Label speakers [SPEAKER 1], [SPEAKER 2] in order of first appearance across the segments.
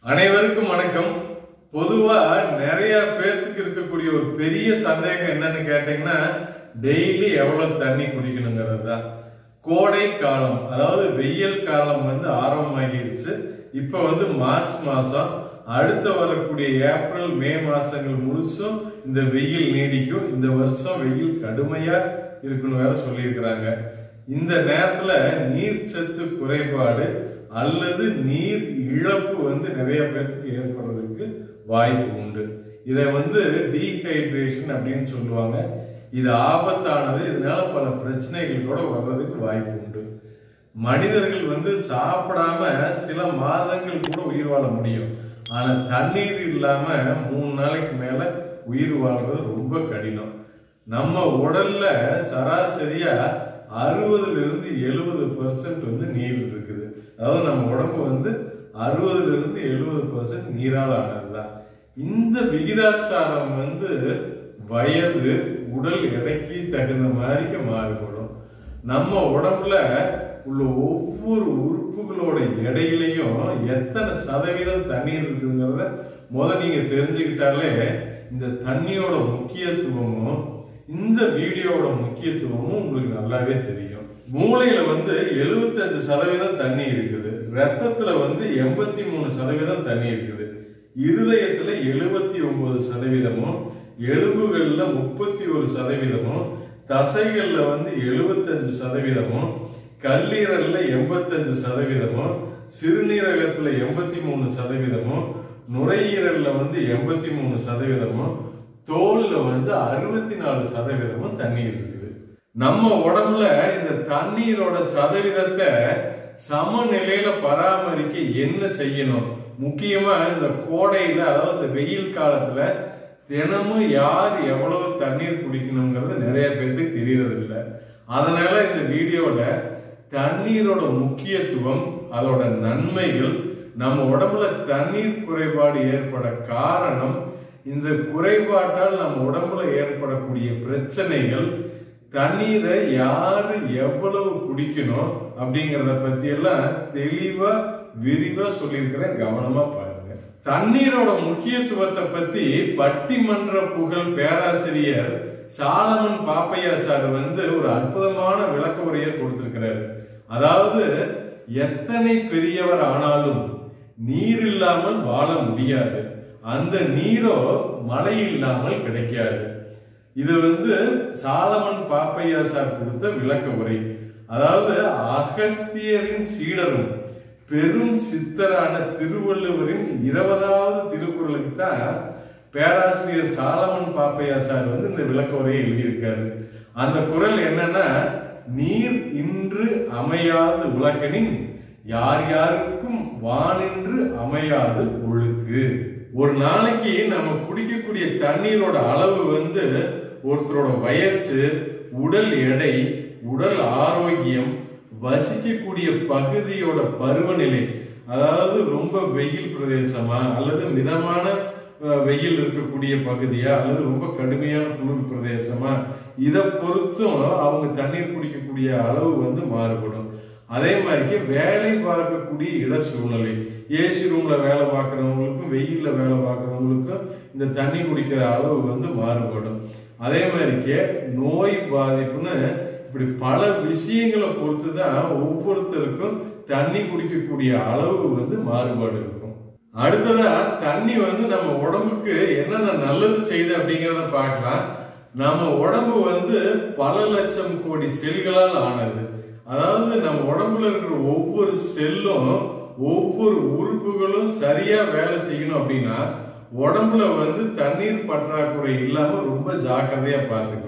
[SPEAKER 1] அனைவருக்கும் வணக்கம் பொதுவா நிறைய பேர்த்துக்கு இருக்கக்கூடிய ஒரு பெரிய சந்தேகம் என்னன்னு கேட்டீங்கன்னா டெய்லி எவ்வளவு தண்ணி குடிக்கணுங்கிறது தான் கோடை காலம் அதாவது வெயில் காலம் வந்து ஆரம்பமாகிருச்சு இப்ப வந்து மார்ச் மாசம் அடுத்து வரக்கூடிய ஏப்ரல் மே மாசங்கள் முழுசும் இந்த வெயில் நீடிக்கும் இந்த வருஷம் வெயில் கடுமையா இருக்குன்னு வேற சொல்லியிருக்கிறாங்க இந்த நேரத்துல நீர்ச்சத்து குறைபாடு அல்லது நீர் இழப்பு வந்து நிறைய பேருக்கு ஏற்படுறதுக்கு வாய்ப்பு உண்டு இதை வந்து டீஹைட்ரேஷன் அப்படின்னு சொல்லுவாங்க இது ஆபத்தானது இதனால பல பிரச்சனைகள் கூட வர்றதுக்கு வாய்ப்பு உண்டு மனிதர்கள் வந்து சாப்பிடாம சில மாதங்கள் கூட உயிர் வாழ முடியும் ஆனா தண்ணீர் இல்லாம மூணு நாளைக்கு மேல உயிர் வாழ்றது ரொம்ப கடினம் நம்ம உடல்ல சராசரியா அறுபதுல இருந்து எழுபது பர்சன்ட் வந்து நீர் இருக்குது அதாவது நம்ம உடம்பு வந்து அறுபதுல இருந்து எழுபது பர்சன்ட் நீரால் ஆனதுதான் இந்த விகிதாச்சாரம் வந்து வயது உடல் எடைக்கு தகுந்த மாதிரிக்கு மாறுபடும் நம்ம உடம்புல உள்ள ஒவ்வொரு உறுப்புகளோட எடையிலையும் எத்தனை சதவீதம் தண்ணீர் இருக்குங்கிறத முத நீங்க தெரிஞ்சுக்கிட்டாலே இந்த தண்ணியோட முக்கியத்துவமும் இந்த வீடியோவோட முக்கியத்துவமும் உங்களுக்கு நல்லாவே தெரியும் மூளையில வந்து எழுபத்தஞ்சு சதவீதம் தண்ணி இருக்குது ரத்தத்துல வந்து எண்பத்தி மூணு சதவீதம் தண்ணி இருக்குது இருதயத்துல எழுபத்தி ஒன்பது சதவீதமும் எலும்புகள்ல முப்பத்தி ஒரு சதவீதமும் தசைகள்ல வந்து எழுபத்தஞ்சு சதவீதமும் கல்லீரல்ல எண்பத்தஞ்சு சதவீதமும் சிறுநீரகத்துல எண்பத்தி மூணு சதவீதமும் நுரையீரல்ல வந்து எண்பத்தி மூணு சதவீதமும் தோல்ல வந்து அறுபத்தி நாலு சதவீதமும் தண்ணீர் இருக்குது நம்ம உடம்புல இந்த தண்ணீரோட சதவீதத்தை சமநிலையில பராமரிக்க என்ன செய்யணும் முக்கியமா இந்த கோடையில அதாவது இந்த வெயில் காலத்துல தினமும் யார் எவ்வளவு தண்ணீர் குடிக்கணுங்கிறது நிறைய பேருக்கு தெரியறது இல்லை அதனால இந்த வீடியோல தண்ணீரோட முக்கியத்துவம் அதோட நன்மைகள் நம்ம உடம்புல தண்ணீர் குறைபாடு ஏற்பட காரணம் இந்த குறைபாட்டால் நம்ம உடம்புல ஏற்படக்கூடிய பிரச்சனைகள் தண்ணீரை யாரு எவ்வளவு குடிக்கணும் அப்படிங்கறத பத்தி எல்லாம் தெளிவா விரிவா சொல்லியிருக்கிறேன் கவனமா பாருங்க தண்ணீரோட முக்கியத்துவத்தை பத்தி பட்டிமன்ற புகழ் பேராசிரியர் சாலமன் பாப்பையா சார் வந்து ஒரு அற்புதமான விளக்க உரையை கொடுத்திருக்கிறாரு அதாவது எத்தனை பெரியவர் ஆனாலும் நீர் இல்லாமல் வாழ முடியாது அந்த நீரோ மழை இல்லாமல் கிடைக்காது இது வந்து சாலமன் பாப்பையா சார் கொடுத்த விளக்க உரை அதாவது அகத்தியரின் சீடரும் பெரும் சித்தரான திருவள்ளுவரின் இருபதாவது திருக்குறளுக்கு தான் பேராசிரியர் சாலமன் பாப்பையா சார் வந்து இந்த விளக்க உரையை எழுதியிருக்காரு அந்த குரல் என்னன்னா நீர் இன்று அமையாது உலகனின் யார் யாருக்கும் வானின்று அமையாது ஒழுக்கு ஒரு நாளைக்கு நம்ம குடிக்கக்கூடிய தண்ணீரோட அளவு வந்து ஒருத்தரோட வயசு உடல் எடை உடல் ஆரோக்கியம் வசிக்கக்கூடிய பகுதியோட பருவநிலை அதாவது ரொம்ப வெயில் பிரதேசமா அல்லது மிதமான வெயில் இருக்கக்கூடிய பகுதியா அல்லது ரொம்ப கடுமையான குளிர் பிரதேசமா இதை பொறுத்தும் அவங்க தண்ணீர் குடிக்கக்கூடிய அளவு வந்து மாறுபடும் அதே மாதிரிக்கு வேலை பார்க்கக்கூடிய இட சூழ்நிலை ஏசி ரூம்ல வேலை பார்க்குறவங்களுக்கும் வெயில்ல வேலை பார்க்குறவங்களுக்கும் இந்த தண்ணி குடிக்கிற அளவு வந்து மாறுபடும் அதே மாதிரிக்கே நோய் பாதிப்புன்னு இப்படி பல விஷயங்களை பொறுத்து தான் ஒவ்வொருத்தருக்கும் தண்ணி குடிக்கக்கூடிய அளவு வந்து மாறுபாடு இருக்கும் அடுத்ததா தண்ணி வந்து நம்ம உடம்புக்கு என்னென்ன நல்லது செய்யுது அப்படிங்கிறத பார்க்கலாம் நம்ம உடம்பு வந்து பல லட்சம் கோடி செல்களால் ஆனது அதாவது நம்ம உடம்புல இருக்கிற ஒவ்வொரு செல்லும் ஒவ்வொரு உறுப்புகளும் சரியா வேலை செய்யணும் அப்படின்னா உடம்புல வந்து தண்ணீர் பற்றாக்குறை இல்லாம ரொம்ப ஜாக்கிரதையா பார்த்துக்கணும்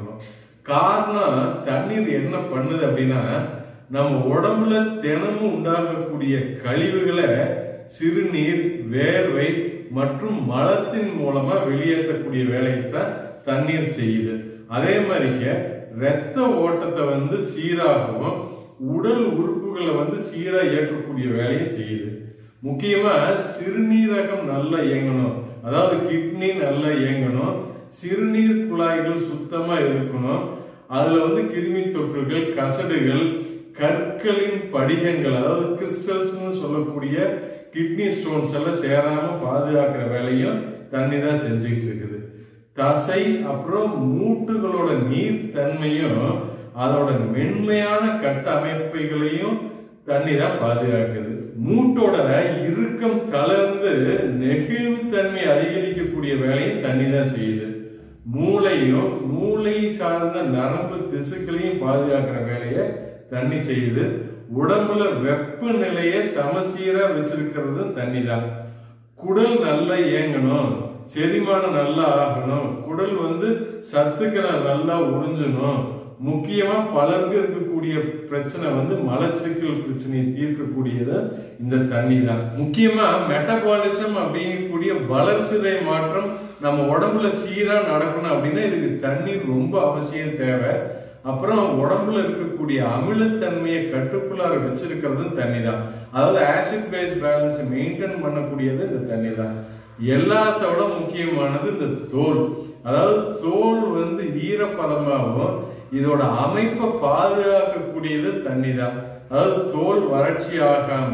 [SPEAKER 1] காரணம் தண்ணீர் என்ன பண்ணுது அப்படின்னா நம்ம உடம்புல தினமும் உண்டாகக்கூடிய கழிவுகளை சிறுநீர் வேர்வை மற்றும் மலத்தின் மூலமா வெளியேற்றக்கூடிய வேலையை தான் தண்ணீர் செய்யுது அதே மாதிரிக்க ரத்த ஓட்டத்தை வந்து சீராகவும் உடல் உறுப்புகளை வந்து சீரா இயக்கக்கூடிய வேலையை செய்யுது முக்கியமா சிறுநீரகம் நல்லா இயங்கணும் அதாவது கிட்னி நல்லா இயங்கணும் சிறுநீர் குழாய்கள் சுத்தமா இருக்கணும் அதுல வந்து கிருமி தொற்றுகள் கசடுகள் கற்களின் படிகங்கள் அதாவது கிறிஸ்டல்ஸ்னு சொல்லக்கூடிய கிட்னி ஸ்டோன்ஸ் எல்லாம் சேராம பாதுகாக்கிற வேலையும் தண்ணி தான் செஞ்சுக்கிட்டு இருக்குது தசை அப்புறம் மூட்டுகளோட நீர் தன்மையும் அதோட மென்மையான கட்டமைப்புகளையும் தண்ணி தான் பாதுகாக்குது மூட்டோட இறுக்கம் தளர்ந்து நெகிழ்வு தன்மை அதிகரிக்கக்கூடிய வேலையும் தண்ணி தான் செய்யுது மூளையும் மூளை சார்ந்த நரம்பு திசுக்களையும் பாதுகாக்கிற வேலையை தண்ணி செய்யுது உடம்புல வெப்பநிலையை சமசீரா வச்சிருக்கிறதும் தண்ணி தான் குடல் நல்லா இயங்கணும் செரிமானம் நல்லா ஆகணும் குடல் வந்து சத்துக்களை நல்லா உறிஞ்சணும் முக்கியமா பலருக்கு இருக்கக்கூடிய பிரச்சனை வந்து மலச்சிக்கல் பிரச்சனையை தீர்க்கக்கூடியது இந்த தண்ணி தான் முக்கியமா மெட்டபாலிசம் அப்படிங்கக்கூடிய வளர்சிதை மாற்றம் நம்ம உடம்புல சீரா நடக்கணும் அப்படின்னா இதுக்கு தண்ணீர் ரொம்ப அவசியம் தேவை அப்புறம் உடம்புல இருக்கக்கூடிய அமிலத்தன்மையை கட்டுக்குள்ளார வச்சிருக்கிறதும் தண்ணி தான் அதாவது ஆசிட் பேஸ் பேலன்ஸை மெயின்டைன் பண்ணக்கூடியது இந்த தண்ணி தான் எல்லாத்தோட முக்கியமானது இந்த தோல் அதாவது தோல் வந்து ஈரப்பதமாகவும் இதோட அமைப்பை பாதுகாக்கக்கூடியது தண்ணி தான் அதாவது தோல் வறட்சி ஆகாம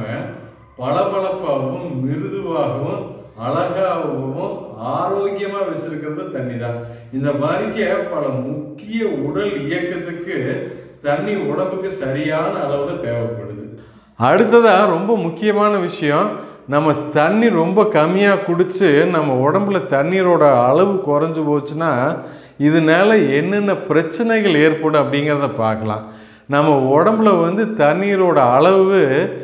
[SPEAKER 1] பளபளப்பாகவும் மிருதுவாகவும் அழகாகவும் ஆரோக்கியமா வச்சிருக்கிறது தண்ணி தான் இந்த மாதிரிக்க பல முக்கிய உடல் இயக்கத்துக்கு தண்ணி உடம்புக்கு சரியான அளவுல தேவைப்படுது அடுத்ததா ரொம்ப முக்கியமான விஷயம் நம்ம தண்ணி ரொம்ப கம்மியாக குடிச்சு நம்ம உடம்புல தண்ணீரோட அளவு குறைஞ்சு போச்சுன்னா இதனால என்னென்ன பிரச்சனைகள் ஏற்படும் அப்படிங்கிறத பார்க்கலாம் நம்ம உடம்புல வந்து தண்ணீரோட அளவு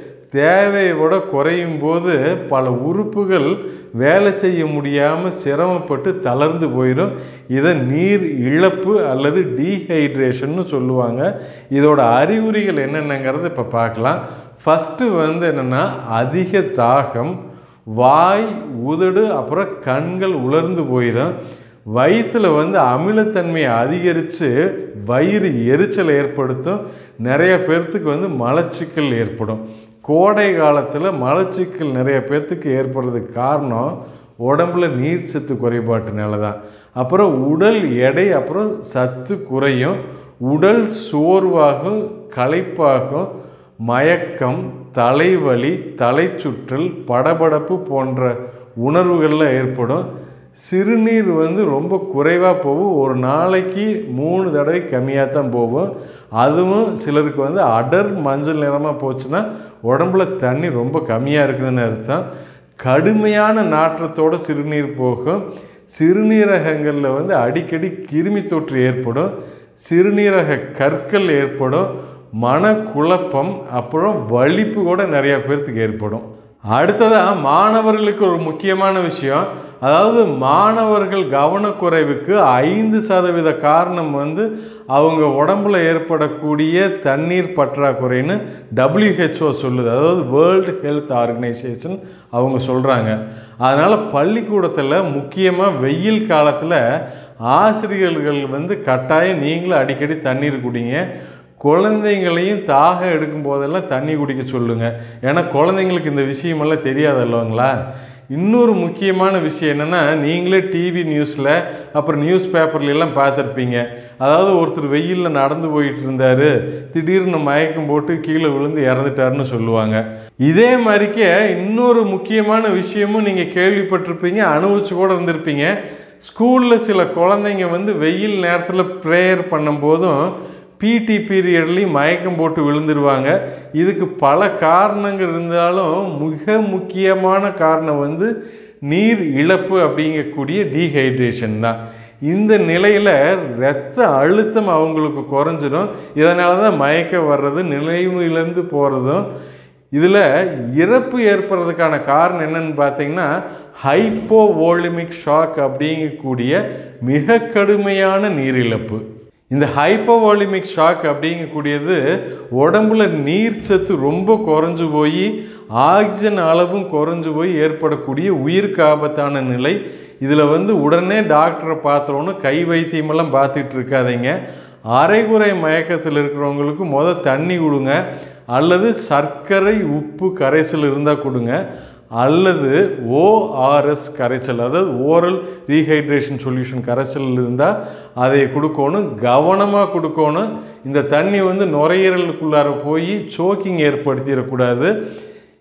[SPEAKER 1] தேவையை விட குறையும் போது பல உறுப்புகள் வேலை செய்ய முடியாமல் சிரமப்பட்டு தளர்ந்து போயிடும் இதை நீர் இழப்பு அல்லது டீஹைட்ரேஷன்னு சொல்லுவாங்க இதோட அறிகுறிகள் என்னென்னங்கிறத இப்போ பார்க்கலாம் ஃபஸ்ட்டு வந்து என்னென்னா அதிக தாகம் வாய் உதடு அப்புறம் கண்கள் உலர்ந்து போயிடும் வயிற்றில் வந்து அமிலத்தன்மையை அதிகரித்து வயிறு எரிச்சல் ஏற்படுத்தும் நிறைய பேர்த்துக்கு வந்து மலச்சிக்கல் ஏற்படும் கோடை காலத்தில் மலச்சிக்கல் நிறைய பேர்த்துக்கு ஏற்படுறதுக்கு காரணம் உடம்புல நீர் சத்து குறைபாட்டுனால தான் அப்புறம் உடல் எடை அப்புறம் சத்து குறையும் உடல் சோர்வாகும் களைப்பாகும் மயக்கம் தலைவலி தலைச்சுற்றல் படபடப்பு போன்ற உணர்வுகளில் ஏற்படும் சிறுநீர் வந்து ரொம்ப குறைவாக போகும் ஒரு நாளைக்கு மூணு தடவை கம்மியாக தான் போகும் அதுவும் சிலருக்கு வந்து அடர் மஞ்சள் நிறமாக போச்சுன்னா உடம்புல தண்ணி ரொம்ப கம்மியாக இருக்குதுன்னு அர்த்தம் கடுமையான நாற்றத்தோட சிறுநீர் போகும் சிறுநீரகங்களில் வந்து அடிக்கடி கிருமி தொற்று ஏற்படும் சிறுநீரக கற்கள் ஏற்படும் மனக்குழப்பம் அப்புறம் வலிப்பு கூட நிறைய பேர்த்துக்கு ஏற்படும் அடுத்ததாக மாணவர்களுக்கு ஒரு முக்கியமான விஷயம் அதாவது மாணவர்கள் கவனக்குறைவுக்கு ஐந்து சதவீத காரணம் வந்து அவங்க உடம்புல ஏற்படக்கூடிய தண்ணீர் பற்றாக்குறைன்னு டபிள்யூஹெச்ஓ சொல்லுது அதாவது வேர்ல்டு ஹெல்த் ஆர்கனைசேஷன் அவங்க சொல்கிறாங்க அதனால் பள்ளிக்கூடத்தில் முக்கியமாக வெயில் காலத்தில் ஆசிரியர்கள் வந்து கட்டாயம் நீங்களும் அடிக்கடி தண்ணீர் குடிங்க குழந்தைங்களையும் தாகம் எடுக்கும் போதெல்லாம் தண்ணி குடிக்க சொல்லுங்கள் ஏன்னா குழந்தைங்களுக்கு இந்த விஷயமெல்லாம் தெரியாது அல்லவங்களா இன்னொரு முக்கியமான விஷயம் என்னென்னா நீங்களே டிவி நியூஸில் அப்புறம் நியூஸ் பேப்பர்லாம் பார்த்துருப்பீங்க அதாவது ஒருத்தர் வெயிலில் நடந்து போயிட்டு இருந்தார் திடீர்னு மயக்கம் போட்டு கீழே விழுந்து இறந்துட்டாருன்னு சொல்லுவாங்க இதே மாதிரிக்கே இன்னொரு முக்கியமான விஷயமும் நீங்கள் கேள்விப்பட்டிருப்பீங்க அனுபவிச்சு கூட இருந்திருப்பீங்க ஸ்கூலில் சில குழந்தைங்க வந்து வெயில் நேரத்தில் ப்ரேயர் பண்ணும்போதும் பிடி பீரியட்லேயும் மயக்கம் போட்டு விழுந்துருவாங்க இதுக்கு பல காரணங்கள் இருந்தாலும் மிக முக்கியமான காரணம் வந்து நீர் இழப்பு அப்படிங்கக்கூடிய டீஹைட்ரேஷன் தான் இந்த நிலையில் இரத்த அழுத்தம் அவங்களுக்கு குறைஞ்சிடும் இதனால தான் மயக்கம் வர்றது நினைவு இழந்து போகிறதும் இதில் இறப்பு ஏற்படுறதுக்கான காரணம் என்னன்னு பார்த்தீங்கன்னா ஹைப்போ வோலிமிக் ஷாக் அப்படிங்கக்கூடிய மிக கடுமையான நீரிழப்பு இந்த ஹைப்போவாலிமிக் ஷாக் அப்படிங்கக்கூடியது உடம்புல நீர் சத்து ரொம்ப குறைஞ்சு போய் ஆக்சிஜன் அளவும் குறைஞ்சு போய் ஏற்படக்கூடிய உயிருக்கு ஆபத்தான நிலை இதில் வந்து உடனே டாக்டரை பார்த்தோன்னு கை வைத்தியமெல்லாம் பார்த்துட்டு இருக்காதீங்க அரைகுறை மயக்கத்தில் இருக்கிறவங்களுக்கு முத தண்ணி கொடுங்க அல்லது சர்க்கரை உப்பு கரைசல் இருந்தால் கொடுங்க அல்லது ஓஆர்எஸ் கரைசல் அதாவது ஓரல் ரீஹைட்ரேஷன் சொல்யூஷன் கரைசல் இருந்தால் அதை கொடுக்கணும் கவனமாக கொடுக்கணும் இந்த தண்ணி வந்து நுரையீரலுக்குள்ளார போய் சோக்கிங் ஏற்படுத்திடக்கூடாது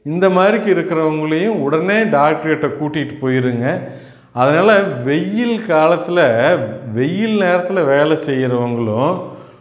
[SPEAKER 1] இந்த மாதிரிக்கு இருக்கிறவங்களையும் உடனே டாக்டர்கிட்ட கூட்டிகிட்டு போயிருங்க அதனால் வெயில் காலத்தில் வெயில் நேரத்தில் வேலை செய்கிறவங்களும்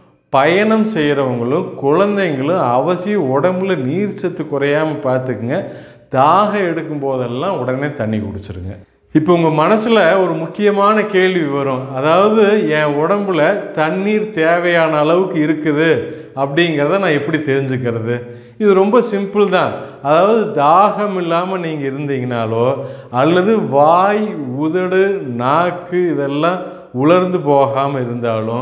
[SPEAKER 1] பயணம் செய்கிறவங்களும் குழந்தைங்களும் அவசியம் உடம்புல நீர் சத்து குறையாமல் பார்த்துக்குங்க தாகம் எடுக்கும் போதெல்லாம் உடனே தண்ணி குடிச்சிருங்க இப்போ உங்கள் மனசில் ஒரு முக்கியமான கேள்வி வரும் அதாவது என் உடம்புல தண்ணீர் தேவையான அளவுக்கு இருக்குது அப்படிங்கிறத நான் எப்படி தெரிஞ்சுக்கிறது இது ரொம்ப சிம்பிள் தான் அதாவது தாகம் இல்லாமல் நீங்கள் இருந்தீங்கனாலோ அல்லது வாய் உதடு நாக்கு இதெல்லாம் உலர்ந்து போகாமல் இருந்தாலும்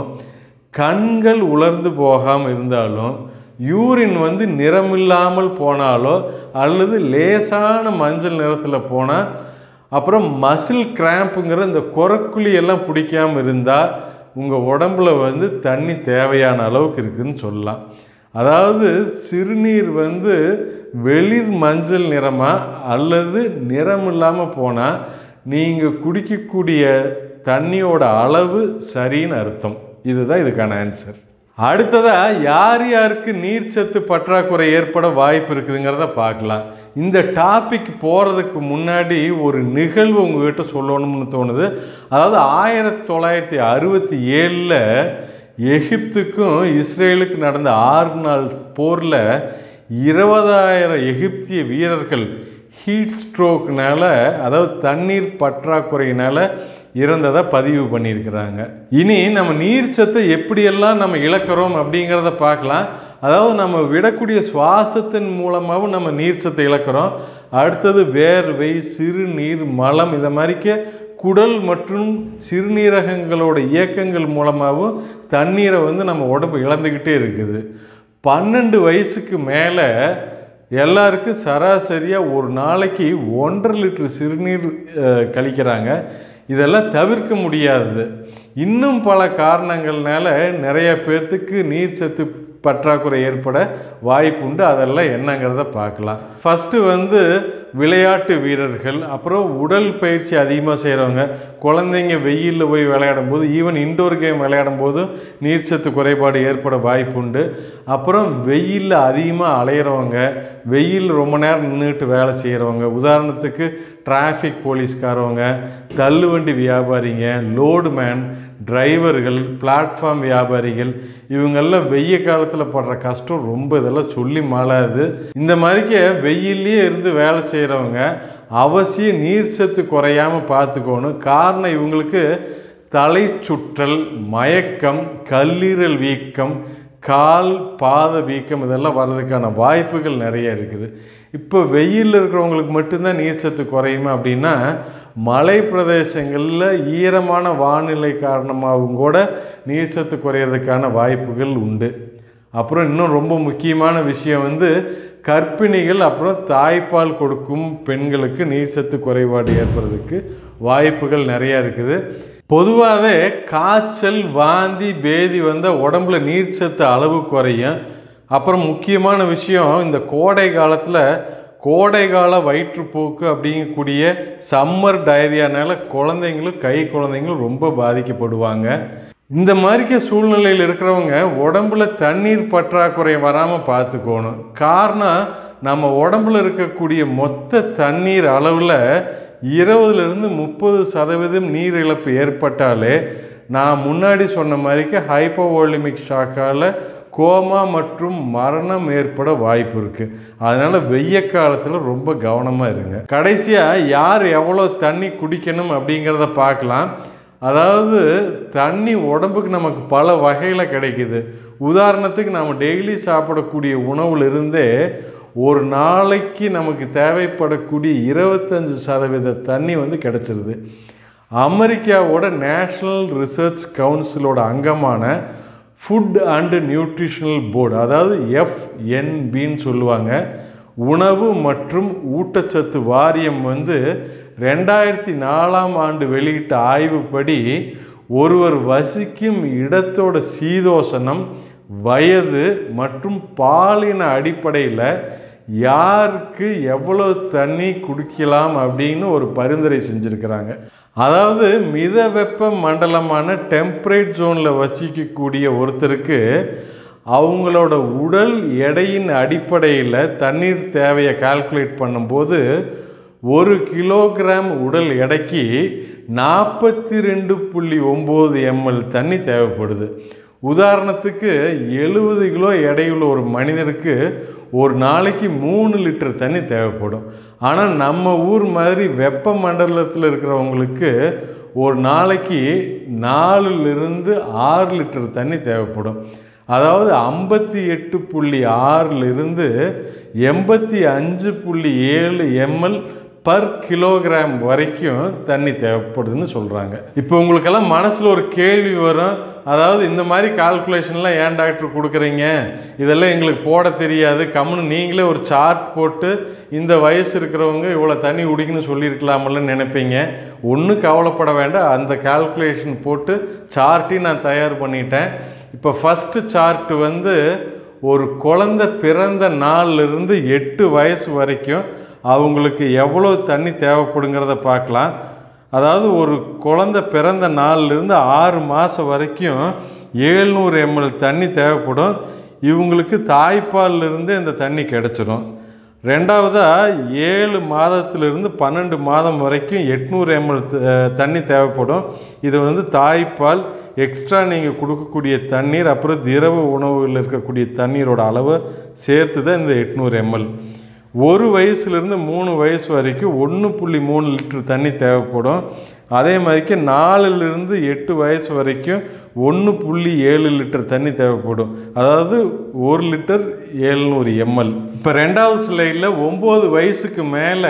[SPEAKER 1] கண்கள் உலர்ந்து போகாமல் இருந்தாலும் யூரின் வந்து நிறமில்லாமல் போனாலோ அல்லது லேசான மஞ்சள் நிறத்தில் போனால் அப்புறம் மசில் கிராம்புங்கிற இந்த குரக்குழி எல்லாம் பிடிக்காமல் இருந்தால் உங்கள் உடம்புல வந்து தண்ணி தேவையான அளவுக்கு இருக்குதுன்னு சொல்லலாம் அதாவது சிறுநீர் வந்து வெளிர் மஞ்சள் நிறமாக அல்லது நிறம் இல்லாமல் போனால் நீங்கள் குடிக்கக்கூடிய தண்ணியோட அளவு சரின்னு அர்த்தம் இதுதான் இதுக்கான ஆன்சர் அடுத்ததாக யார் யாருக்கு நீர்ச்சத்து பற்றாக்குறை ஏற்பட வாய்ப்பு இருக்குதுங்கிறத பார்க்கலாம் இந்த டாபிக் போகிறதுக்கு முன்னாடி ஒரு நிகழ்வு உங்ககிட்ட சொல்லணும்னு தோணுது அதாவது ஆயிரத்தி தொள்ளாயிரத்தி அறுபத்தி ஏழில் எகிப்துக்கும் இஸ்ரேலுக்கு நடந்த ஆறு நாள் போரில் இருபதாயிரம் எகிப்திய வீரர்கள் ஹீட் ஸ்ட்ரோக்னால அதாவது தண்ணீர் பற்றாக்குறையினால் இறந்ததை பதிவு பண்ணியிருக்கிறாங்க இனி நம்ம நீர் சத்தை எப்படியெல்லாம் நம்ம இழக்கிறோம் அப்படிங்கிறத பார்க்கலாம் அதாவது நம்ம விடக்கூடிய சுவாசத்தின் மூலமாகவும் நம்ம நீர் சத்தை இழக்கிறோம் அடுத்தது வேர்வை சிறுநீர் மலம் இந்த மாதிரிக்க குடல் மற்றும் சிறுநீரகங்களோட இயக்கங்கள் மூலமாகவும் தண்ணீரை வந்து நம்ம உடம்பு இழந்துக்கிட்டே இருக்குது பன்னெண்டு வயசுக்கு மேலே எல்லாருக்கும் சராசரியாக ஒரு நாளைக்கு ஒன்றரை லிட்டர் சிறுநீர் அஹ், கழிக்கிறாங்க இதெல்லாம் தவிர்க்க முடியாதது இன்னும் பல காரணங்கள்னால நிறைய பேர்த்துக்கு நீர் சத்து பற்றாக்குறை ஏற்பட வாய்ப்பு உண்டு அதெல்லாம் என்னங்கிறத பார்க்கலாம் ஃபஸ்ட்டு வந்து விளையாட்டு வீரர்கள் அப்புறம் உடல் பயிற்சி அதிகமாக செய்கிறவங்க குழந்தைங்க வெயிலில் போய் விளையாடும் போது ஈவன் இன்டோர் கேம் விளையாடும் போதும் நீர்ச்சத்து குறைபாடு ஏற்பட வாய்ப்பு உண்டு அப்புறம் வெயிலில் அதிகமாக அலையிறவங்க வெயில் ரொம்ப நேரம் நின்றுட்டு வேலை செய்கிறவங்க உதாரணத்துக்கு டிராஃபிக் போலீஸ்காரவங்க தள்ளுவண்டி வியாபாரிங்க லோடு மேன் டிரைவர்கள் பிளாட்ஃபார்ம் வியாபாரிகள் இவங்கெல்லாம் வெய்ய காலத்தில் படுற கஷ்டம் ரொம்ப இதெல்லாம் சொல்லி மாளாது இந்த மாதிரிக்கு வெயிலே இருந்து வேலை செய்கிறவங்க அவசியம் நீர் சத்து குறையாமல் பார்த்துக்கணும் காரணம் இவங்களுக்கு தலை சுற்றல் மயக்கம் கல்லீரல் வீக்கம் கால் பாத வீக்கம் இதெல்லாம் வர்றதுக்கான வாய்ப்புகள் நிறைய இருக்குது இப்போ வெயிலில் இருக்கிறவங்களுக்கு மட்டும்தான் நீர்ச்சத்து குறையுமா அப்படின்னா மலை பிரதேசங்களில் ஈரமான வானிலை காரணமாகவும் கூட நீர்ச்சத்து குறையிறதுக்கான வாய்ப்புகள் உண்டு அப்புறம் இன்னும் ரொம்ப முக்கியமான விஷயம் வந்து கர்ப்பிணிகள் அப்புறம் தாய்ப்பால் கொடுக்கும் பெண்களுக்கு நீர்ச்சத்து குறைபாடு ஏற்படுறதுக்கு வாய்ப்புகள் நிறையா இருக்குது பொதுவாகவே காய்ச்சல் வாந்தி பேதி வந்தால் உடம்புல நீர்ச்சத்து அளவு குறையும் அப்புறம் முக்கியமான விஷயம் இந்த கோடை காலத்தில் கோடைகால வயிற்றுப்போக்கு அப்படிங்கக்கூடிய சம்மர் டயரியானால குழந்தைங்களும் கை குழந்தைங்களும் ரொம்ப பாதிக்கப்படுவாங்க இந்த மாதிரிக்க சூழ்நிலையில் இருக்கிறவங்க உடம்புல தண்ணீர் பற்றாக்குறை வராமல் பார்த்துக்கணும் காரணம் நம்ம உடம்புல இருக்கக்கூடிய மொத்த தண்ணீர் அளவில் இருபதுலேருந்து முப்பது சதவீதம் நீர் இழப்பு ஏற்பட்டாலே நான் முன்னாடி சொன்ன மாதிரிக்கு ஹைப்போவோலிமிக் ஷாக்கால் கோமா மற்றும் மரணம் ஏற்பட வாய்ப்பு இருக்குது அதனால் வெய்ய காலத்தில் ரொம்ப கவனமாக இருங்க கடைசியாக யார் எவ்வளோ தண்ணி குடிக்கணும் அப்படிங்கிறத பார்க்கலாம் அதாவது தண்ணி உடம்புக்கு நமக்கு பல வகையில் கிடைக்குது உதாரணத்துக்கு நாம் டெய்லி சாப்பிடக்கூடிய உணவுலேருந்தே ஒரு நாளைக்கு நமக்கு தேவைப்படக்கூடிய இருபத்தஞ்சு சதவீத தண்ணி வந்து கிடச்சிருது அமெரிக்காவோட நேஷ்னல் ரிசர்ச் கவுன்சிலோட அங்கமான ஃபுட் அண்டு நியூட்ரிஷனல் போர்டு அதாவது எஃப்என்பின்னு சொல்லுவாங்க உணவு மற்றும் ஊட்டச்சத்து வாரியம் வந்து ரெண்டாயிரத்தி நாலாம் ஆண்டு வெளியிட்ட ஆய்வுப்படி ஒருவர் வசிக்கும் இடத்தோட சீதோசனம் வயது மற்றும் பாலின அடிப்படையில் யாருக்கு எவ்வளோ தண்ணி குடிக்கலாம் அப்படின்னு ஒரு பரிந்துரை செஞ்சுருக்கிறாங்க அதாவது மித வெப்ப மண்டலமான டெம்பரேட் ஜோனில் வசிக்கக்கூடிய ஒருத்தருக்கு அவங்களோட உடல் எடையின் அடிப்படையில் தண்ணீர் தேவையை கால்குலேட் பண்ணும்போது ஒரு கிலோகிராம் உடல் எடைக்கு நாற்பத்தி ரெண்டு புள்ளி ஒம்பது எம்எல் தண்ணி தேவைப்படுது உதாரணத்துக்கு எழுபது கிலோ எடையுள்ள ஒரு மனிதனுக்கு ஒரு நாளைக்கு மூணு லிட்டர் தண்ணி தேவைப்படும் ஆனால் நம்ம ஊர் மாதிரி வெப்ப மண்டலத்தில் இருக்கிறவங்களுக்கு ஒரு நாளைக்கு நாலுலேருந்து ஆறு லிட்டர் தண்ணி தேவைப்படும் அதாவது ஐம்பத்தி எட்டு புள்ளி ஆறிலிருந்து எண்பத்தி அஞ்சு புள்ளி ஏழு எம்எல் பர் கிலோகிராம் வரைக்கும் தண்ணி தேவைப்படுதுன்னு சொல்கிறாங்க இப்போ உங்களுக்கெல்லாம் மனசில் ஒரு கேள்வி வரும் அதாவது இந்த மாதிரி கால்குலேஷன்லாம் ஏன் டாக்டர் கொடுக்குறீங்க இதெல்லாம் எங்களுக்கு போட தெரியாது கம்முன்னு நீங்களே ஒரு சார்ட் போட்டு இந்த வயசு இருக்கிறவங்க இவ்வளோ தண்ணி குடிக்கணும்னு சொல்லியிருக்கலாமல்ல நினைப்பீங்க ஒன்றும் கவலைப்பட வேண்டாம் அந்த கால்குலேஷன் போட்டு சார்ட்டையும் நான் தயார் பண்ணிட்டேன் இப்போ ஃபஸ்ட்டு சார்ட்டு வந்து ஒரு குழந்தை பிறந்த நாள்லேருந்து எட்டு வயசு வரைக்கும் அவங்களுக்கு எவ்வளோ தண்ணி தேவைப்படுங்கிறத பார்க்கலாம் அதாவது ஒரு குழந்தை பிறந்த நாள்லேருந்து ஆறு மாதம் வரைக்கும் ஏழ்நூறு எம்எல் தண்ணி தேவைப்படும் இவங்களுக்கு தாய்ப்பால்லேருந்து இந்த தண்ணி கிடச்சிடும் ரெண்டாவதாக ஏழு மாதத்திலிருந்து பன்னெண்டு மாதம் வரைக்கும் எட்நூறு எம்எல் தண்ணி தேவைப்படும் இது வந்து தாய்ப்பால் எக்ஸ்ட்ரா நீங்கள் கொடுக்கக்கூடிய தண்ணீர் அப்புறம் திரவ உணவுகளில் இருக்கக்கூடிய தண்ணீரோட அளவு சேர்த்து தான் இந்த எட்நூறு எம்எல் ஒரு வயசுலேருந்து மூணு வயசு வரைக்கும் ஒன்று புள்ளி மூணு லிட்டர் தண்ணி தேவைப்படும் அதே மாதிரிக்கு நாலுலேருந்து எட்டு வயசு வரைக்கும் ஒன்று புள்ளி ஏழு லிட்டர் தண்ணி தேவைப்படும் அதாவது ஒரு லிட்டர் ஏழ்நூறு எம்எல் இப்போ ரெண்டாவது ஸ்லைடில் ஒம்பது வயசுக்கு மேலே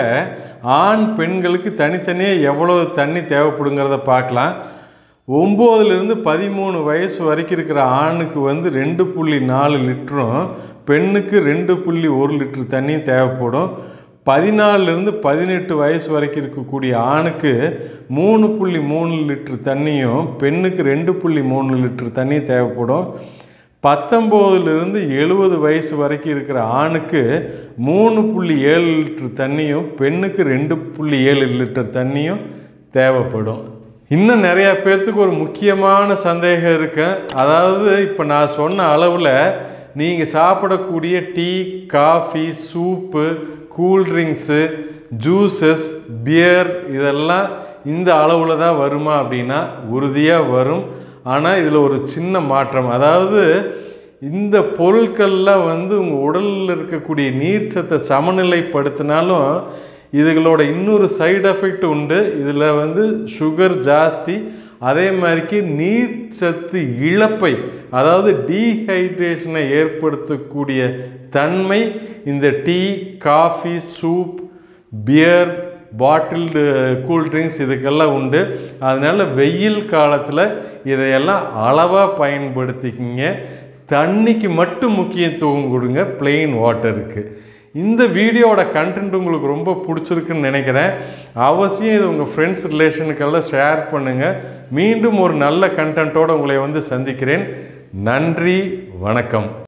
[SPEAKER 1] ஆண் பெண்களுக்கு தனித்தனியாக எவ்வளோ தண்ணி தேவைப்படுங்கிறத பார்க்கலாம் ஒம்போதுலேருந்து பதிமூணு வயசு வரைக்கும் இருக்கிற ஆணுக்கு வந்து ரெண்டு புள்ளி நாலு லிட்டரும் பெண்ணுக்கு ரெண்டு புள்ளி ஒரு லிட்டர் தண்ணி தேவைப்படும் பதினாலுலேருந்து பதினெட்டு வயசு வரைக்கும் இருக்கக்கூடிய ஆணுக்கு மூணு புள்ளி மூணு லிட்டர் தண்ணியும் பெண்ணுக்கு ரெண்டு புள்ளி மூணு லிட்டர் தண்ணி தேவைப்படும் பத்தொம்போதுலேருந்து எழுபது வயசு வரைக்கும் இருக்கிற ஆணுக்கு மூணு புள்ளி ஏழு லிட்டர் தண்ணியும் பெண்ணுக்கு ரெண்டு புள்ளி ஏழு லிட்டர் தண்ணியும் தேவைப்படும் இன்னும் நிறையா பேர்த்துக்கு ஒரு முக்கியமான சந்தேகம் இருக்கு அதாவது இப்போ நான் சொன்ன அளவில் நீங்கள் சாப்பிடக்கூடிய tea coffee soup cool drinks juices beer இதெல்லாம் இந்த அளவில் தான் வருமா அப்படின்னா உறுதியாக வரும் ஆனால் இதில் ஒரு சின்ன மாற்றம் அதாவது இந்த பொருட்கள்லாம் வந்து உங்கள் உடலில் இருக்கக்கூடிய நீர் சத்தை சமநிலைப்படுத்தினாலும் இதுகளோட இன்னொரு சைடு எஃபெக்ட் உண்டு இதில் வந்து சுகர் ஜாஸ்தி அதே மாதிரிக்கு நீர் சத்து இழப்பை அதாவது டீஹைட்ரேஷனை ஏற்படுத்தக்கூடிய தன்மை இந்த tea coffee soup beer bottled cool drinks இதுக்கெல்லாம் உண்டு அதனால் வெயில் காலத்தில் இதையெல்லாம் அளவாக பயன்படுத்திக்கிங்க தண்ணிக்கு மட்டும் முக்கியத்துவம் கொடுங்க பிளெயின் வாட்டருக்கு இந்த வீடியோவோட கண்டென்ட் உங்களுக்கு ரொம்ப பிடிச்சிருக்குன்னு நினைக்கிறேன் அவசியம் இது உங்கள் ஃப்ரெண்ட்ஸ் ரிலேஷனுக்கெல்லாம் ஷேர் பண்ணுங்கள் மீண்டும் ஒரு நல்ல கண்டென்ட்டோடு உங்களை வந்து சந்திக்கிறேன் நன்றி வணக்கம்